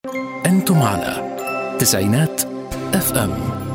أنتم على تسعينات اف ام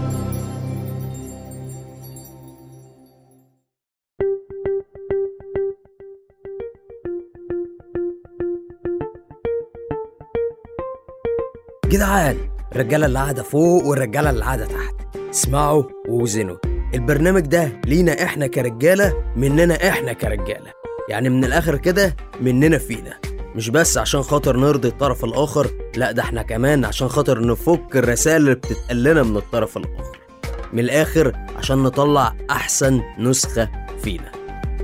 جدعان الرجاله اللي قاعده فوق والرجاله اللي قاعده تحت اسمعوا ووزنوا البرنامج ده لينا احنا كرجاله مننا احنا كرجاله يعني من الاخر كده مننا فينا مش بس عشان خاطر نرضي الطرف الاخر لا ده احنا كمان عشان خاطر نفك الرسائل اللي بتتقال لنا من الطرف الاخر من الاخر عشان نطلع احسن نسخه فينا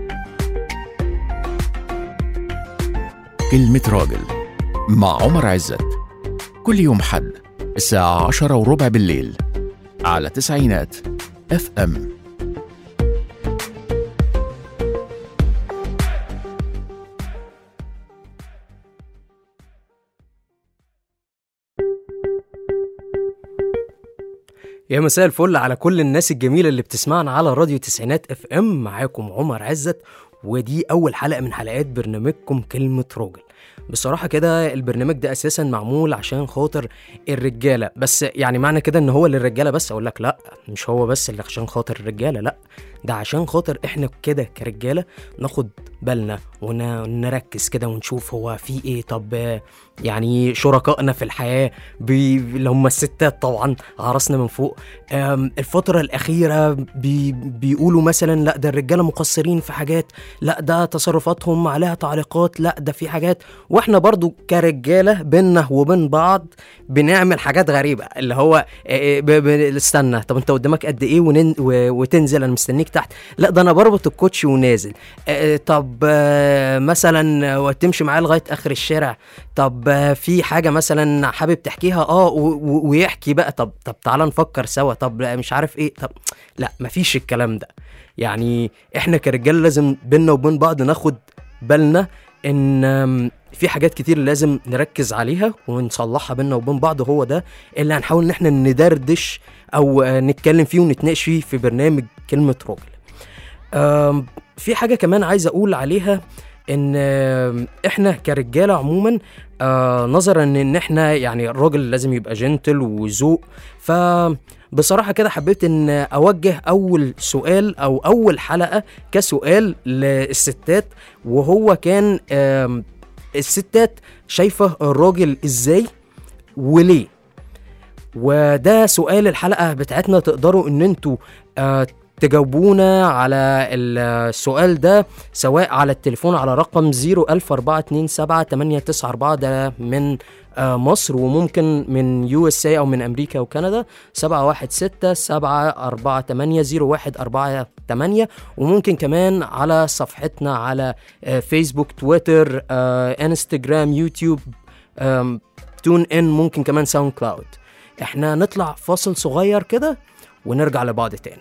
كلمة راجل مع عمر عزت كل يوم حد الساعة عشرة وربع بالليل على تسعينات اف ام يا مساء الفل على كل الناس الجميلة اللي بتسمعنا على راديو تسعينات اف ام معاكم عمر عزت ودي أول حلقة من حلقات برنامجكم كلمة راجل بصراحة كده البرنامج ده أساسا معمول عشان خاطر الرجالة بس يعني معنى كده إن هو للرجالة بس أقول لك لأ مش هو بس اللي عشان خاطر الرجالة لأ ده عشان خاطر إحنا كده كرجالة ناخد بالنا ونركز كده ونشوف هو في إيه طب آه، يعني شركائنا في الحياة بي... اللي هم الستات طبعا عرسنا من فوق آم، الفترة الأخيرة بي... بيقولوا مثلا لا ده الرجالة مقصرين في حاجات لا ده تصرفاتهم عليها تعليقات لا ده في حاجات واحنا برضو كرجالة بينا وبين بعض بنعمل حاجات غريبة اللي هو آه، ب... ب... استنى طب انت قدامك قد ايه ونن... و... وتنزل انا مستنيك تحت لا ده انا بربط الكوتش ونازل آه، طب آه، مثلا وتمشي معايا لغاية اخر الشارع طب آه، في حاجة مثلا حابب تحكيها اه و... و... ويحكي بقى طب طب تعالى نفكر سوا طب لا مش عارف ايه طب لا مفيش الكلام ده يعني احنا كرجال لازم بينا وبين بعض ناخد بالنا ان آم، في حاجات كتير لازم نركز عليها ونصلحها بينا وبين بعض هو ده اللي هنحاول ان احنا ندردش او آه، نتكلم فيه ونتناقش فيه في برنامج كلمة راجل آم، في حاجة كمان عايز اقول عليها ان آم، احنا كرجاله عموما آه نظرا ان احنا يعني الراجل لازم يبقى جنتل وذوق ف بصراحه كده حبيت ان اوجه اول سؤال او اول حلقه كسؤال للستات وهو كان آم، الستات شايفه الراجل ازاي وليه وده سؤال الحلقه بتاعتنا تقدروا ان انتوا آه تجاوبونا على السؤال ده سواء على التليفون على رقم 004278994 ده من آه، مصر وممكن من يو اس اي او من امريكا وكندا 716 748 0148 وممكن كمان على صفحتنا على آه، فيسبوك تويتر آه، انستجرام يوتيوب آم، تون ان ممكن كمان ساوند كلاود احنا نطلع فاصل صغير كده ونرجع لبعض تاني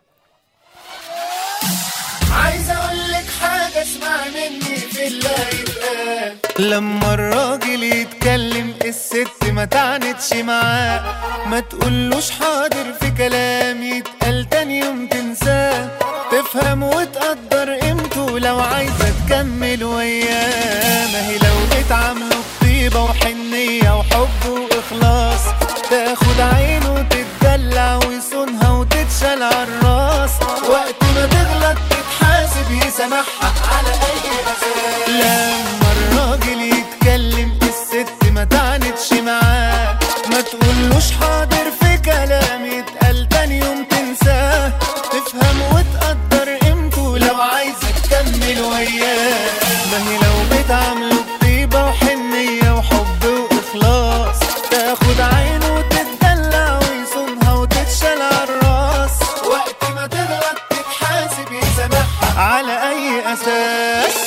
عايز اقول لك حاجه اسمع مني في اللي يتقال لما الراجل يتكلم الست ما تعنتش معاه ما تقولوش حاضر في كلام يتقال تاني يوم تنساه تفهم وتقدر قيمته لو عايزة تكمل وياه ما هي لو بتعامله بطيبة وحنية وحب وإخلاص تاخد عينه وتتدلع ويصونها وتتشال عالراس وقت ما تغلط تتحاسب يسامحها على أي أساس لما الراجل يتكلم الست ما تعنتش معاه ما تقولوش حاضر في كلام يتقال تاني يوم تنساه تفهم وتقدر قيمته لو عايزة تكمل وياه ما هي لو بتعامله بطيبة وحنية وحب وإخلاص تاخد عينه وتتدلع ويصونها وتتشال عالراس وقت ما تغلط تتحاسب يسامحها على أي أساس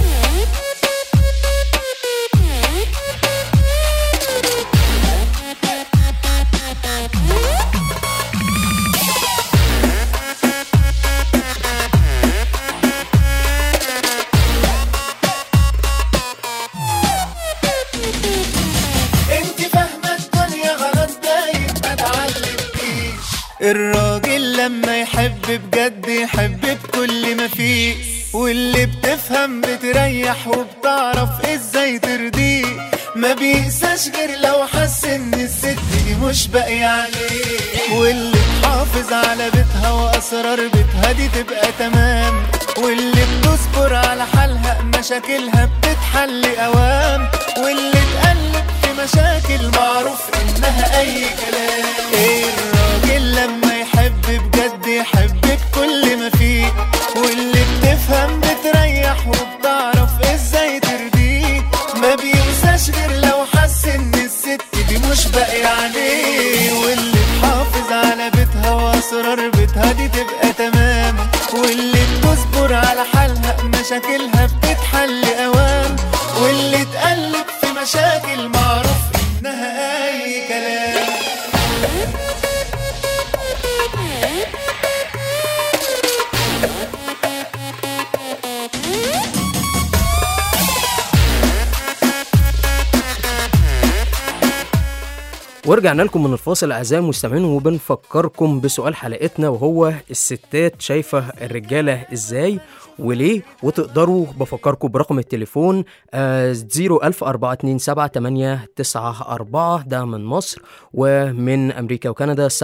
انت فاهمه الدنيا غلط دايم ما اتعلمتيش الراجل لما يحب بجد يحب بكل ما فيه واللي بتفهم بتريح وبتعرف ازاي ترضيه ما بيقساش غير لو حس مش باقي عليه واللي تحافظ على بيتها واسرار بيتها دي تبقى تمام واللي بتصبر على حالها مشاكلها بتتحل اوام واللي تقلب في مشاكل معروف انها اي كلام ايه الراجل لما يحب بجد يحب بكل ما فيه واللي بتفهم بتريح وبتعرف ازاي ترضيه ما بينساش غير لو حس ان الست دي مش باقي عليه واللي تحافظ على بيتها واسرار بيتها دي تبقى تمام واللي بتصبر على حالها مشاكلها بتتحل اوام واللي تقلب في مشاكل معروف انها اي كلام ورجعنا لكم من الفاصل اعزائي المستمعين وبنفكركم بسؤال حلقتنا وهو الستات شايفه الرجاله ازاي وليه وتقدروا بفكركم برقم التليفون آه 010427894 ده من مصر ومن امريكا وكندا 716-748-0148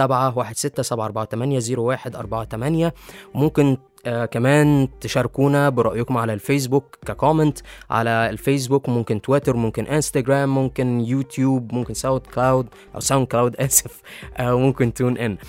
ممكن آه كمان تشاركونا برأيكم على الفيسبوك ككومنت على الفيسبوك ممكن تويتر ممكن انستجرام ممكن يوتيوب ممكن ساوند كلاود او ساوند كلاود اسف آه ممكن تون ان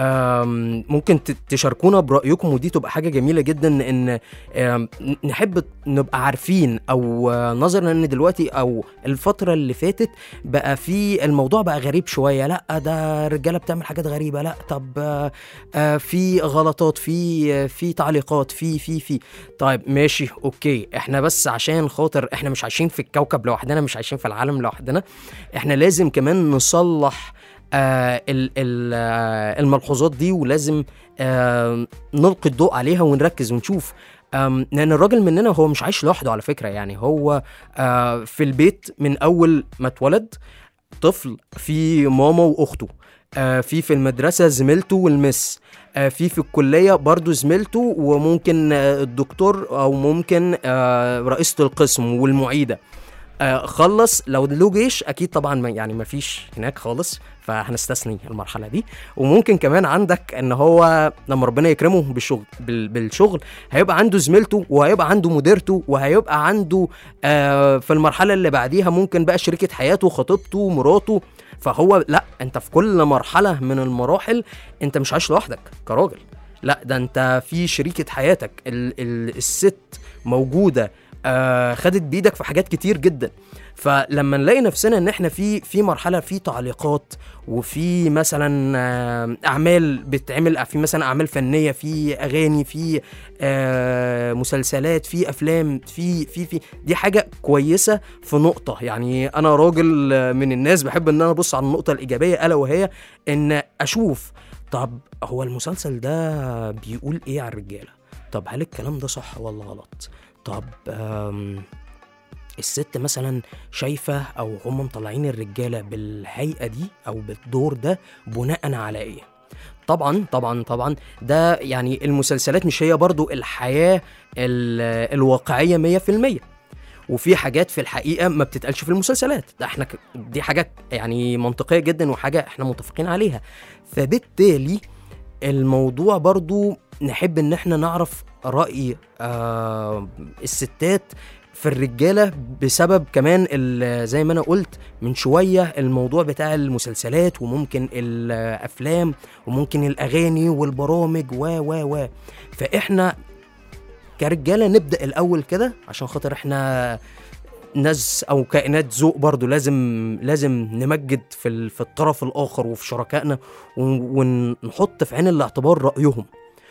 آم، ممكن ت- تشاركونا برأيكم ودي تبقى حاجة جميلة جدا ان آم، نحب نبقى عارفين او آه، نظرا ان دلوقتي او الفترة اللي فاتت بقى في الموضوع بقى غريب شوية لا ده الرجالة بتعمل حاجات غريبة لا طب آه، آه، في غلطات في آه، في تعليقات في في في طيب ماشي اوكي احنا بس عشان خاطر احنا مش عايشين في الكوكب لوحدنا مش عايشين في العالم لوحدنا احنا لازم كمان نصلح آه ال- ال- آه، الملحوظات دي ولازم آه نلقي الضوء عليها ونركز ونشوف آم، لان الراجل مننا هو مش عايش لوحده على فكره يعني هو آه في البيت من اول ما اتولد طفل في ماما واخته آه في في المدرسه زميلته والمس آه في في الكليه برضو زميلته وممكن آه الدكتور او ممكن آه رئيسه القسم والمعيده آه خلص لو له جيش اكيد طبعا ما يعني ما فيش هناك خالص فهنستثني المرحله دي وممكن كمان عندك ان هو لما ربنا يكرمه بالشغل بال- بالشغل هيبقى عنده زميلته وهيبقى عنده مديرته وهيبقى عنده آه في المرحله اللي بعديها ممكن بقى شريكه حياته خطيبته مراته فهو لا انت في كل مرحله من المراحل انت مش عايش لوحدك كراجل لا ده انت في شريكه حياتك ال ال الست موجوده آه خدت بايدك في حاجات كتير جدا فلما نلاقي نفسنا ان احنا في في مرحله في تعليقات وفي مثلا آه، اعمال بتعمل في مثلا اعمال فنيه في اغاني في آه، مسلسلات في افلام في في في دي حاجه كويسه في نقطه يعني انا راجل آه، من الناس بحب ان انا ابص على النقطه الايجابيه الا وهي ان اشوف طب هو المسلسل ده بيقول ايه على الرجاله طب هل الكلام ده صح ولا غلط طب آم، الست مثلا شايفه او هم مطلعين الرجاله بالهيئه دي او بالدور ده بناء على ايه طبعا طبعا طبعا ده يعني المسلسلات مش هي برضو الحياه ال- الواقعيه 100% وفي حاجات في الحقيقه ما بتتقالش في المسلسلات ده احنا ك- دي حاجه يعني منطقيه جدا وحاجه احنا متفقين عليها فبالتالي الموضوع برضو نحب ان احنا نعرف راي آه الستات في الرجاله بسبب كمان ال- زي ما انا قلت من شويه الموضوع بتاع المسلسلات وممكن الافلام وممكن الاغاني والبرامج و و و فاحنا كرجاله نبدا الاول كده عشان خاطر احنا ناس او كائنات ذوق برضو لازم لازم نمجد في ال- في الطرف الاخر وفي شركائنا ون- ونحط في عين الاعتبار رايهم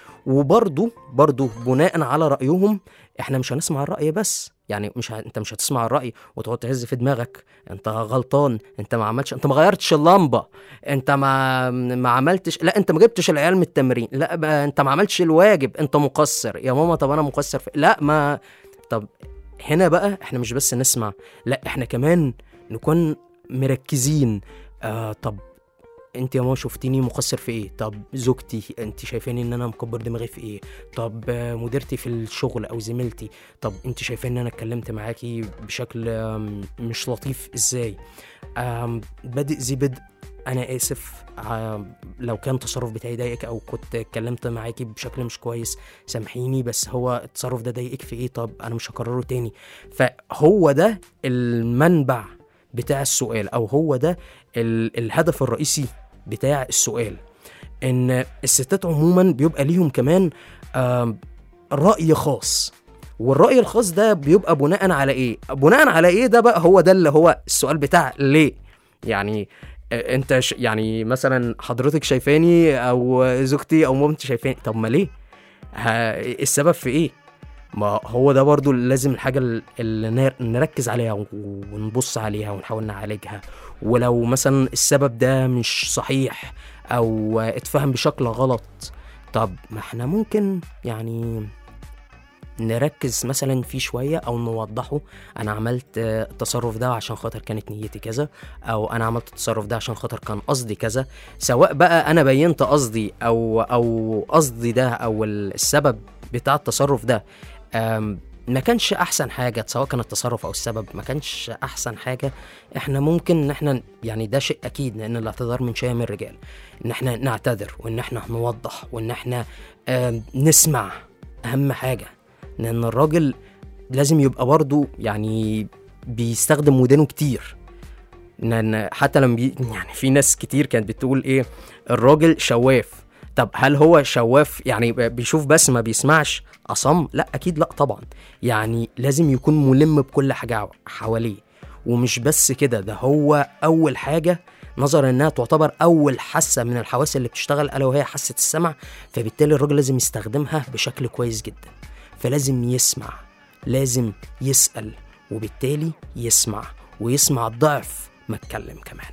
وبرضو برضو بناء على رايهم احنا مش هنسمع الراي بس يعني مش ه... انت مش هتسمع الراي وتقعد تهز في دماغك انت غلطان انت ما عملتش انت ما غيرتش اللمبه انت ما ما عملتش لا انت ما جبتش العيال من التمرين لا بقى انت ما عملتش الواجب انت مقصر يا ماما طب انا مقصر في... لا ما طب هنا بقى احنا مش بس نسمع لا احنا كمان نكون مركزين آه طب انت يا ماما شفتيني مقصر في ايه طب زوجتي انت شايفاني ان انا مكبر دماغي في ايه طب آه، مديرتي في الشغل او زميلتي طب انت شايفاني ان انا اتكلمت معاكي بشكل آم، مش لطيف ازاي آم، بادئ ذي بدء انا اسف ع- لو كان التصرف بتاعي ضايقك او كنت اتكلمت معاكي بشكل مش كويس سامحيني بس هو التصرف ده ضايقك في ايه طب انا مش هكرره تاني فهو ده المنبع بتاع السؤال او هو ده ال- الهدف الرئيسي بتاع السؤال ان الستات عموما بيبقى ليهم كمان آم، رأي خاص والرأي الخاص ده بيبقى بناء على ايه بناء على ايه ده بقى هو ده اللي هو السؤال بتاع ليه يعني آه، انت ش... يعني مثلا حضرتك شايفاني او زوجتي او مامتي شايفاني طب ما ليه ها السبب في ايه ما هو ده برضو لازم الحاجة ال- اللي نر- نركز عليها و- ونبص عليها ونحاول نعالجها ولو مثلا السبب ده مش صحيح او اتفهم بشكل غلط طب ما احنا ممكن يعني نركز مثلا فيه شوية أو نوضحه أنا عملت آه، التصرف ده عشان خاطر كانت نيتي كذا أو أنا عملت التصرف ده عشان خاطر كان قصدي كذا سواء بقى أنا بينت قصدي أو أو قصدي ده أو السبب بتاع التصرف ده آم، ما كانش أحسن حاجة سواء كان التصرف أو السبب ما كانش أحسن حاجة إحنا ممكن إن إحنا يعني ده شيء أكيد لأن الاعتذار من شيم الرجال إن إحنا نعتذر وإن إحنا نوضح وإن إحنا آم، نسمع أهم حاجة لان الراجل لازم يبقى برضه يعني بيستخدم ودانه كتير لان حتى لما بي يعني في ناس كتير كانت بتقول ايه الراجل شواف طب هل هو شواف يعني بيشوف بس ما بيسمعش اصم لا اكيد لا طبعا يعني لازم يكون ملم بكل حاجه حواليه ومش بس كده ده هو اول حاجه نظرا انها تعتبر اول حاسه من الحواس اللي بتشتغل الا وهي حاسه السمع فبالتالي الراجل لازم يستخدمها بشكل كويس جدا فلازم يسمع لازم يسأل وبالتالي يسمع ويسمع ضعف ما اتكلم كمان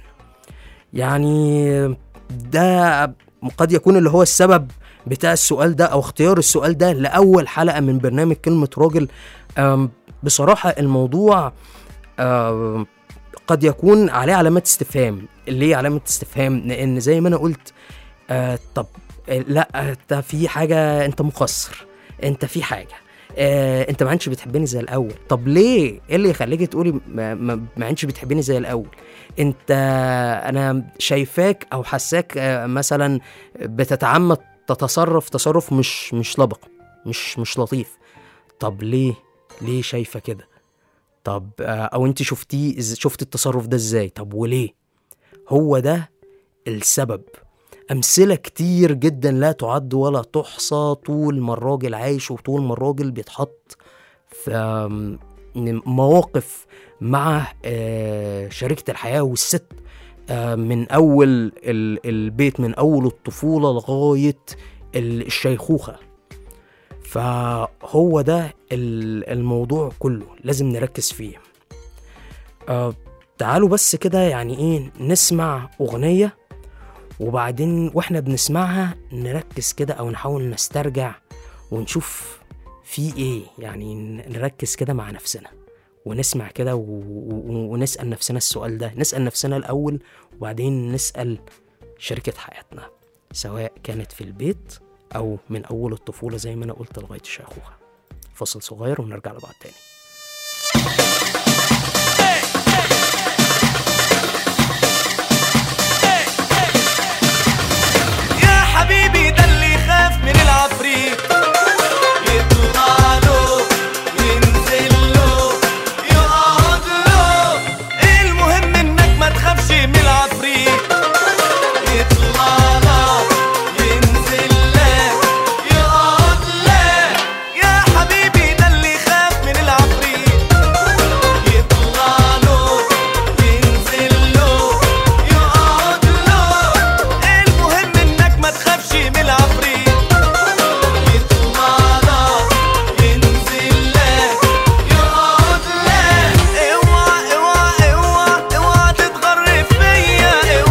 يعني ده قد يكون اللي هو السبب بتاع السؤال ده او اختيار السؤال ده لاول حلقه من برنامج كلمه راجل أم، بصراحه الموضوع أم، قد يكون عليه علامات استفهام ليه علامه استفهام لان زي ما انا قلت آه طب آه، لا انت في حاجه انت مقصر انت في حاجه آه انت ما عادش بتحبني زي الاول طب ليه ايه اللي يخليكي تقولي ما, ما, ما عادش بتحبني زي الاول انت انا شايفاك او حساك آه مثلا بتتعمد تتصرف تصرف مش مش لبق مش مش لطيف طب ليه ليه شايفه كده طب آه او انت شفتيه إز- شفت التصرف ده ازاي طب وليه هو ده السبب أمثلة كتير جدا لا تعد ولا تحصى طول ما الراجل عايش وطول ما الراجل بيتحط في آم، مواقف مع آه، شريكة الحياة والست آه، من أول ال- البيت من أول الطفولة لغاية ال- الشيخوخة فهو ده ال- الموضوع كله لازم نركز فيه آه تعالوا بس كده يعني ايه نسمع أغنية وبعدين واحنا بنسمعها نركز كده او نحاول نسترجع ونشوف في ايه يعني ن- نركز كده مع نفسنا ونسمع كده و... و... ونسأل نفسنا السؤال ده نسأل نفسنا الأول وبعدين نسأل شركة حياتنا سواء كانت في البيت أو من أول الطفولة زي ما أنا قلت لغاية الشيخوخة فصل صغير ونرجع لبعض تاني يا حبيبي ده اللي يخاف من العفريت يطلع له ينزل له يقعد له المهم انك ما تخافش من العفريت يطلع لك ينزل لك يقعد لك يا حبيبي ده اللي يخاف من العفريت يطلع له ينزل له يقعد له المهم انك ما تخافش من العفريت يطلع لك ينزل لك يقعد لك اوعى اوعى اوعى اوعى تتغرب فيا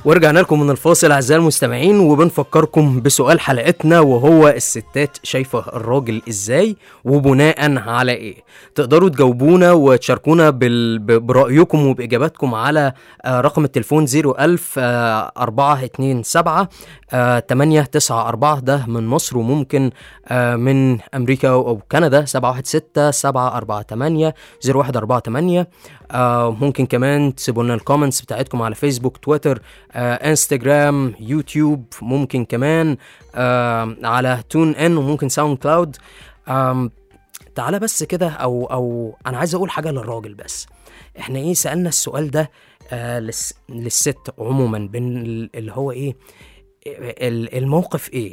ورجعنا لكم من الفاصل اعزائي المستمعين وبنفكركم بسؤال حلقتنا وهو الستات شايفه الراجل ازاي وبناء على ايه تقدروا تجاوبونا وتشاركونا بال... ب- برايكم وباجاباتكم على آه، رقم التليفون 01000 آه، 427 آه، 894 ده من مصر وممكن آه، من امريكا او كندا 716 748 0148 آه، ممكن كمان تسيبوا لنا الكومنتس بتاعتكم على فيسبوك تويتر آه، انستجرام يوتيوب ممكن كمان آه، على تون ان وممكن ساوند كلاود آم، تعالى بس كده او او انا عايز اقول حاجه للراجل بس احنا ايه سالنا السؤال ده آه للس للست عموما بين ال- اللي هو ايه ال- الموقف ايه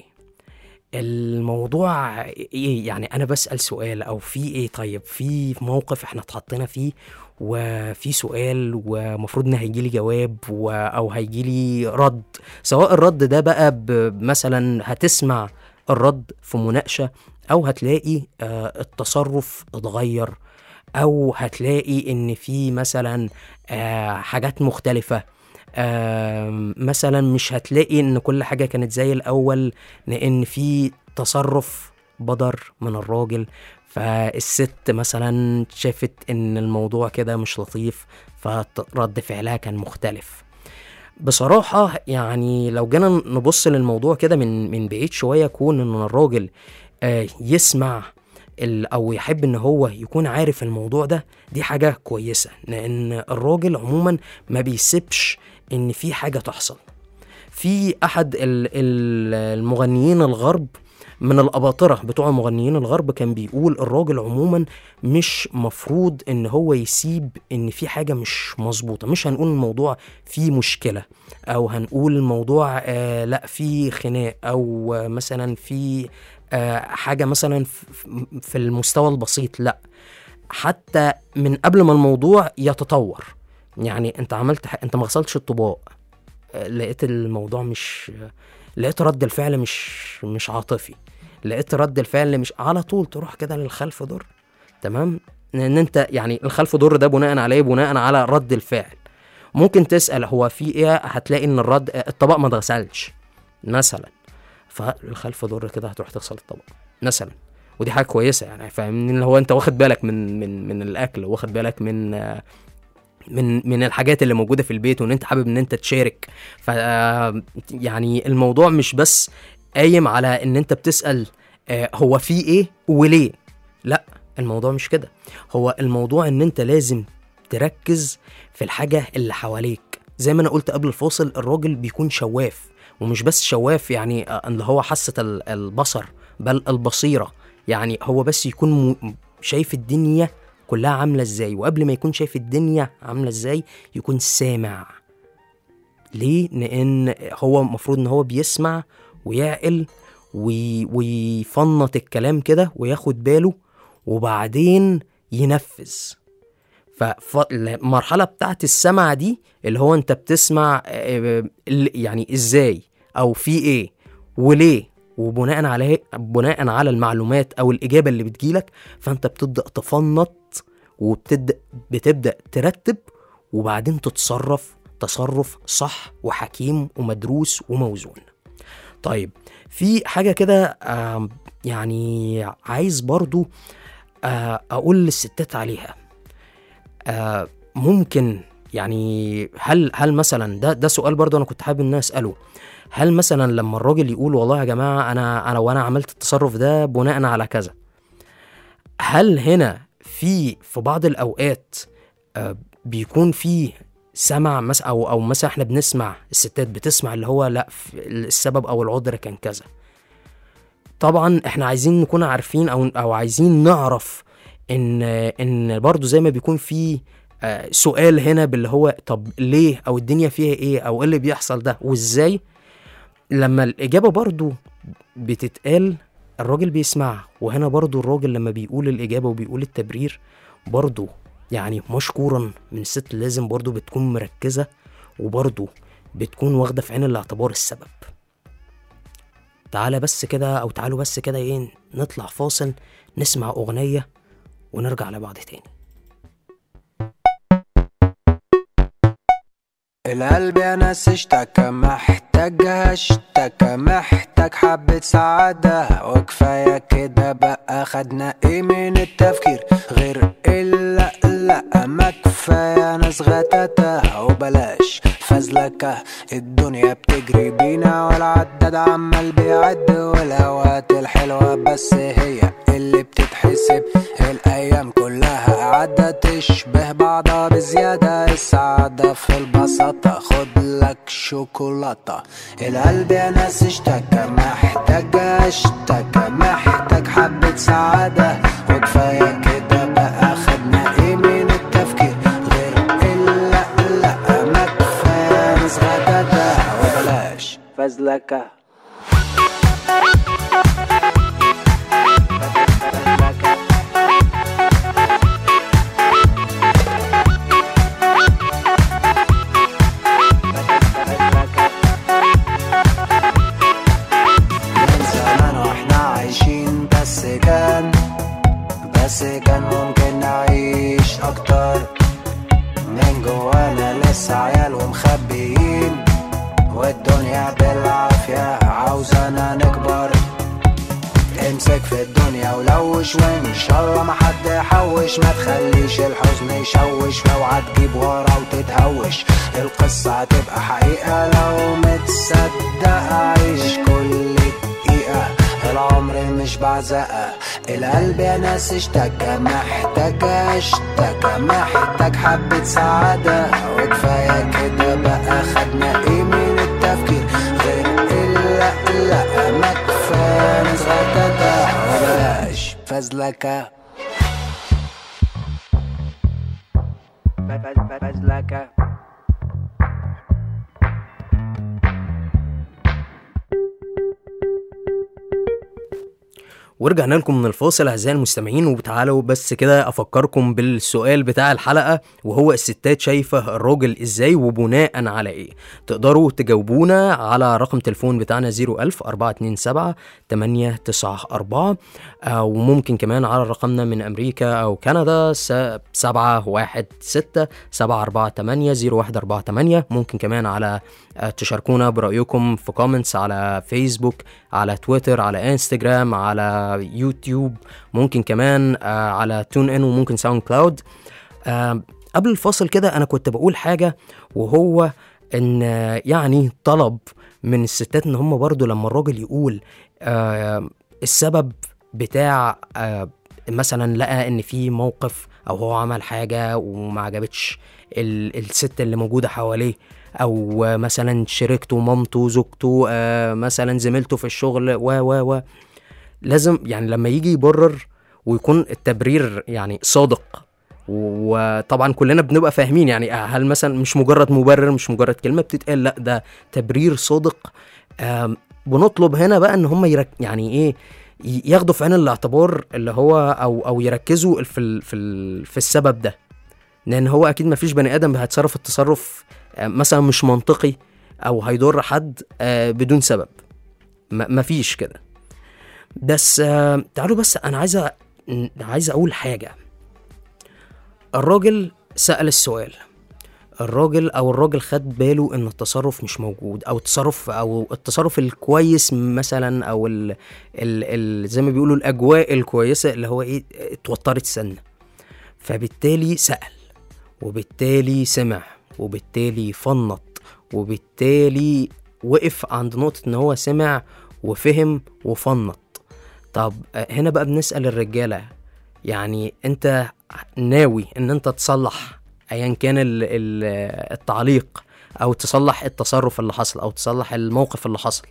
الموضوع ايه يعني انا بسال سؤال او في ايه طيب في موقف احنا اتحطينا فيه وفي سؤال ومفروض ان هيجي لي جواب و... او هيجي لي رد سواء الرد ده بقى ب... مثلا هتسمع الرد في مناقشه او هتلاقي آه التصرف اتغير او هتلاقي ان في مثلا آه حاجات مختلفه آه مثلا مش هتلاقي ان كل حاجه كانت زي الاول لان في تصرف بدر من الراجل فالست مثلا شافت ان الموضوع كده مش لطيف فرد فعلها كان مختلف بصراحة يعني لو جينا نبص للموضوع كده من من بعيد شوية يكون ان الراجل آه يسمع ال- او يحب ان هو يكون عارف الموضوع ده دي حاجة كويسة لان الراجل عموما ما بيسيبش ان في حاجة تحصل في احد ال- ال- المغنيين الغرب من الاباطره بتوع مغنيين الغرب كان بيقول الراجل عموما مش مفروض ان هو يسيب ان في حاجه مش مظبوطه مش هنقول الموضوع فيه مشكله او هنقول الموضوع آه لا في خناق او آه مثلا في آه حاجه مثلا ف- ف- في المستوى البسيط لا حتى من قبل ما الموضوع يتطور يعني انت عملت ح- انت ما غسلتش الطباق آه، لقيت الموضوع مش لقيت رد الفعل مش مش عاطفي لقيت رد الفعل مش على طول تروح كده للخلف ضر تمام لان انت يعني الخلف ضر ده بناء على ايه بناء على رد الفعل ممكن تسال هو في ايه هتلاقي ان الرد الطبق ما اتغسلش مثلا فالخلف ضر كده هتروح تغسل الطبق مثلا ودي حاجه كويسه يعني فاهمني اللي هو انت واخد بالك من من من الاكل واخد بالك من آه، من من الحاجات اللي موجوده في البيت وان انت حابب ان انت تشارك ف يعني الموضوع مش بس قايم على ان انت بتسال آه، هو في ايه وليه لا الموضوع مش كده هو الموضوع ان انت لازم تركز في الحاجه اللي حواليك زي ما انا قلت قبل الفاصل الراجل بيكون شواف ومش بس شواف يعني آه، اللي هو حاسه ال- البصر بل البصيره يعني هو بس يكون م- شايف الدنيا كلها عامله ازاي وقبل ما يكون شايف الدنيا عامله ازاي يكون سامع ليه لان هو المفروض ان هو بيسمع ويعقل وي- ويفنط الكلام كده وياخد باله وبعدين ينفذ فالمرحلة بتاعت السمع دي اللي هو انت بتسمع آه، ال- يعني ازاي او في ايه وليه وبناء على بناء على المعلومات او الاجابه اللي بتجيلك فانت بتبدا تفنط وبتبدا بتبدا ترتب وبعدين تتصرف تصرف صح وحكيم ومدروس وموزون طيب في حاجه كده آم، يعني عايز برضو آه، اقول للستات عليها آه، ممكن يعني هل هل مثلا ده ده سؤال برضو انا كنت حابب ان أنا اساله هل مثلا لما الراجل يقول والله يا جماعه انا انا وانا عملت التصرف ده بناء على كذا هل هنا في في بعض الاوقات آه، بيكون في سمع مثلا او او مثلا احنا بنسمع الستات بتسمع اللي هو لا ف- السبب او العذر كان كذا طبعا احنا عايزين نكون عارفين او او عايزين نعرف ان ان برضو زي ما بيكون في آه، سؤال هنا باللي هو طب ليه او الدنيا فيها ايه او ايه اللي بيحصل ده وازاي لما الاجابه برضو بتتقال الراجل بيسمعها وهنا برضو الراجل لما بيقول الاجابه وبيقول التبرير برضو يعني مشكورا من الست لازم برضو بتكون مركزه وبرضو بتكون واخده في عين الاعتبار السبب تعالى بس كده او تعالوا بس كده ايه نطلع فاصل نسمع اغنيه ونرجع لبعض تاني القلب يا ناس اشتكى محتاج اشتكى محتاج حبة سعادة وكفاية كده بقى خدنا ايه من التفكير غير الا لا ما كفاية ناس غتاتة وبلاش فزلكة الدنيا بتجري بينا والعداد عمال بيعد والاوقات الحلوة بس هي اللي بتتحسب الايام كلها قاعدة تشبه بعضها بزيادة السعادة في البساطة خد لك شوكولاتة القلب يا ناس اشتكى محتاج اشتكى محتاج حبة سعادة وكفاية كده بقى خدنا ايه من التفكير غير الا لا ما كفاية ناس غداتة وبلاش فزلكة من زمان واحنا عايشين بس كان بس كان ممكن نعيش اكتر من جوانا لسه عيال ومخبيين والدنيا بالعافية عاوزانا نكبر امسك في الدنيا ولوش وان شاء الله ما حد يحوش ما تخليش الحزن يشوش واوعى تجيب ورا وتتهوش القصة هتبقى حقيقة لو متصدق عيش كل دقيقة العمر مش بعزقة القلب يا ناس اشتكى محتاج اشتكى محتاج حبة سعادة وكفاية كده بقى خدنا ايه من التفكير غير الا لا ما كفاية ناس غتاتة وبلاش فزلكة فزلكة ورجعنا لكم من الفاصل اعزائي المستمعين وتعالوا بس كده افكركم بالسؤال بتاع الحلقه وهو الستات شايفه الراجل ازاي وبناء على ايه تقدروا تجاوبونا على رقم تليفون بتاعنا 01000 427 894 آه، وممكن كمان على رقمنا من امريكا او كندا 716 748 0148 ممكن كمان على آه، تشاركونا برايكم في كومنتس على فيسبوك على تويتر على انستجرام على يوتيوب ممكن كمان آه، على تون ان وممكن ساوند كلاود آه، قبل الفاصل كده انا كنت بقول حاجه وهو ان آه، يعني طلب من الستات ان هم برضو لما الراجل يقول آه، السبب بتاع آه، مثلا لقى ان في موقف او هو عمل حاجه وما عجبتش ال- الست اللي موجوده حواليه او آه، مثلا شريكته مامته زوجته آه، مثلا زميلته في الشغل و و و لازم يعني لما يجي يبرر ويكون التبرير يعني صادق وطبعا كلنا بنبقى فاهمين يعني هل مثلا مش مجرد مبرر مش مجرد كلمه بتتقال لا ده تبرير صادق آم، بنطلب هنا بقى ان هم يرك يعني ايه ي- ياخدوا في عين الاعتبار اللي هو او او يركزوا في ال في ال في السبب ده لان هو اكيد ما فيش بني ادم هيتصرف التصرف آه، مثلا مش منطقي او هيضر حد آه، بدون سبب ما فيش كده بس آه، تعالوا بس انا عايز أ- ن- عايز اقول حاجه الراجل سأل السؤال الراجل او الراجل خد باله ان التصرف مش موجود او التصرف او التصرف الكويس مثلا او ال ال ال زي ما بيقولوا الاجواء الكويسه اللي هو ايه اتوترت سنه فبالتالي سأل وبالتالي سمع وبالتالي فنط وبالتالي وقف عند نقطة ان هو سمع وفهم وفنط طب آه، هنا بقى بنسأل الرجالة يعني انت ناوي ان انت تصلح ايا كان ال- ال- التعليق او تصلح التصرف اللي حصل او تصلح الموقف اللي حصل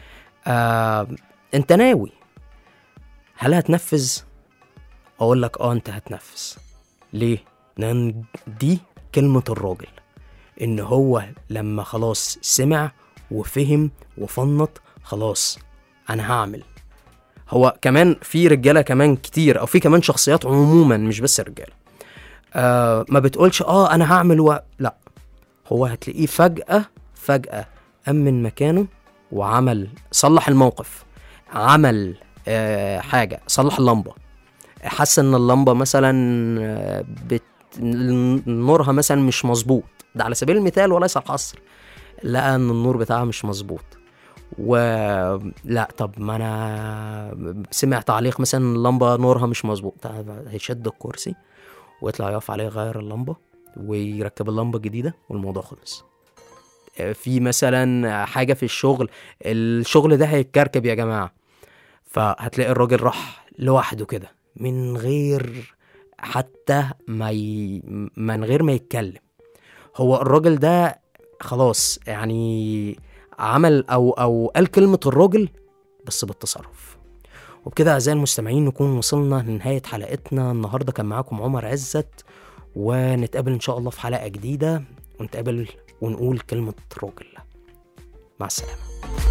آه انت ناوي هل هتنفذ اقول لك اه انت هتنفذ ليه لان دي كلمة الراجل ان هو لما خلاص سمع وفهم وفنط خلاص انا هعمل هو كمان في رجاله كمان كتير او في كمان شخصيات عموما مش بس الرجاله آه ما بتقولش اه انا هعمل و... لا هو هتلاقيه فجاه فجاه قام من مكانه وعمل صلح الموقف عمل آه حاجه صلح اللمبه حس ان اللمبه مثلا آه، بت نورها مثلا مش مظبوط ده على سبيل المثال وليس الحصر لقى ان النور بتاعها مش مظبوط و لا طب ما انا سمع تعليق مثلا اللمبه نورها مش مظبوط طب هيشد الكرسي ويطلع يقف عليه يغير اللمبه ويركب اللمبه الجديده والموضوع خلص في مثلا حاجه في الشغل الشغل ده هيتكركب يا جماعه فهتلاقي الراجل راح لوحده كده من غير حتى ما ي... من غير ما يتكلم هو الراجل ده خلاص يعني عمل او او قال كلمه الراجل بس بالتصرف وبكده اعزائي المستمعين نكون وصلنا لنهايه حلقتنا النهارده كان معاكم عمر عزت ونتقابل ان شاء الله في حلقه جديده ونتقابل ونقول كلمه راجل مع السلامه